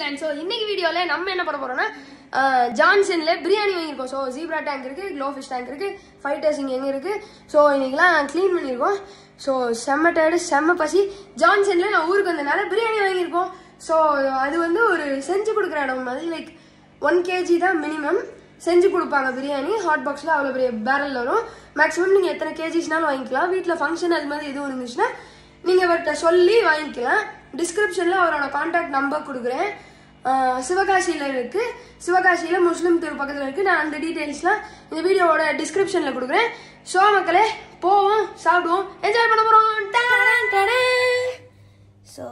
New Zealand so இன்னைக்கு வீடியோவில் நம்ம என்ன பண்ண போறோம்னா ஜான்சனில் பிரியாணி வாங்கியிருக்கோம் ஸோ ஜீப்ரா டேங்க் இருக்கு க்ளோ ஃபிஷ் டேங்க் இருக்கு ஃபைட்டர்ஸ் இங்கே எங்கே இருக்கு ஸோ இன்னைக்கெல்லாம் க்ளீன் பண்ணியிருக்கோம் ஸோ செம்ம டயர்டு செம்ம பசி ஜான்சனில் நான் ஊருக்கு வந்தனால பிரியாணி வாங்கியிருக்கோம் ஸோ அது வந்து ஒரு செஞ்சு கொடுக்குற இடம் மாதிரி லைக் ஒன் கேஜி தான் மினிமம் செஞ்சு கொடுப்பாங்க பிரியாணி ஹாட் பாக்ஸில் அவ்வளோ பெரிய பேரல் வரும் மேக்ஸிமம் நீங்கள் எத்தனை கேஜிஸ்னாலும் வாங்கிக்கலாம் வீட்டில் ஃபங்க்ஷன் அது மாதிரி எதுவும் இருந்துச்சுன்னா நீங்கள் அவர்கிட்ட சொல்லி வாங்கிக்கலாம் டிஸ்கிரிப்ஷனில் அவரோட காண்டாக்ட் நம்பர் கொடுக்குறேன் ஆஹ் சிவகாசியில் இருக்குது சிவகாசியில் முஸ்லீம் தெரு பக்கத்தில் இருக்குது நான் அந்த டீட்டெயில்ஸ்லாம் இந்த வீடியோவோட டிஸ்கிரிப்ஷனில் கொடுக்குறேன் ஸோ மக்களே போவோம் சாப்பிடுவோம் என்ஜாய் பண்ண போகிறோம் ஸோ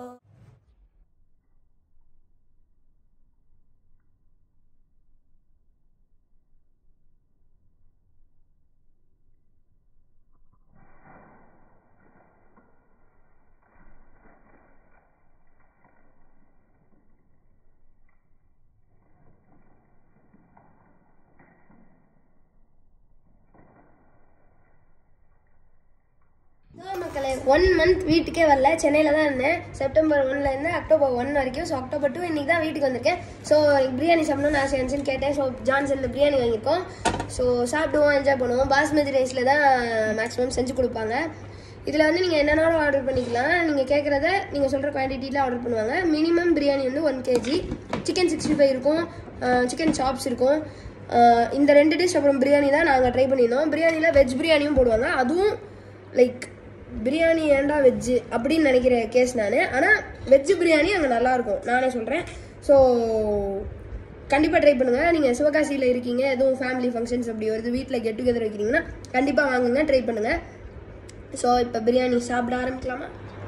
மக்களே ஒன் மந்த் வீட்டுக்கே வரல சென்னையில் தான் இருந்தேன் செப்டம்பர் ஒன்ல இருந்து அக்டோபர் ஒன் வரைக்கும் ஸோ அக்டோபர் டூ இன்னைக்கு தான் வீட்டுக்கு வந்திருக்கேன் ஸோ பிரியாணி சாப்பிடணும்னு ஆசை இருந்துச்சுன்னு கேட்டேன் ஸோ ஜான்சனில் பிரியாணி வாங்கியிருக்கோம் ஸோ சாப்பிடுவோம் என்ஜாய் பண்ணுவோம் பாஸ்மதி ரைஸில் தான் மேக்ஸிமம் செஞ்சு கொடுப்பாங்க இதில் வந்து நீங்கள் என்னென்னாலும் ஆர்டர் பண்ணிக்கலாம் நீங்கள் கேட்குறத நீங்கள் சொல்கிற குவான்டிட்டியில் ஆர்டர் பண்ணுவாங்க மினிமம் பிரியாணி வந்து one KG chicken sixty five இருக்கும் சிக்கன் சாப்ஸ் இருக்கும் அஹ் இந்த ரெண்டு டிஷ் அப்புறம் பிரியாணி தான் நாங்கள் ட்ரை பண்ணியிருந்தோம் பிரியாணியில் வெஜ் பிரியாணியும் போடுவாங்க அதுவும் லைக் பிரியாணி ஏன்டா வெஜ்ஜு அப்படின்னு நினைக்கிற கேஸ் நான் ஆனால் வெஜ்ஜு பிரியாணி அங்கே நல்லாயிருக்கும் நானே சொல்கிறேன் ஸோ கண்டிப்பாக ட்ரை பண்ணுங்கள் நீங்கள் சிவகாசியில் இருக்கீங்க எதுவும் ஃபேமிலி ஃபங்க்ஷன்ஸ் அப்படி வருது வீட்டில் கெட் டுகெதர் வைக்கிறீங்கன்னா கண்டிப்பாக வாங்குங்க ட்ரை பண்ணுங்கள் ஸோ இப்போ பிரியாணி சாப்பிட ஆரம்பிக்கலாமா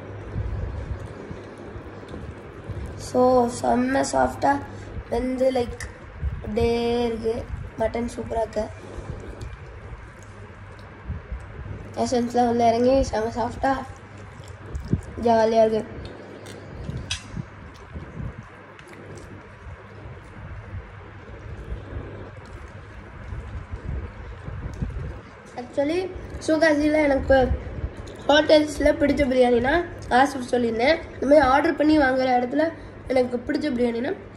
ஸோ செம்ம சாஃப்டாக வெந்து லைக் அப்படியே இருக்குது மட்டன் சூப்பராக இருக்கு எசன்ஸ்லாம் உள்ள இறங்கி செம சாஃப்டாக ஜாலியாக இருக்கு ஆக்சுவலி சுகாசியில் எனக்கு ஹோட்டல்ஸில் பிடிச்ச பிரியாணினா ஆசிஃப் சொல்லியிருந்தேன் இந்த மாதிரி ஆர்டர் பண்ணி வாங்குற இடத்துல எனக்கு பிடிச்ச பிரியாணினா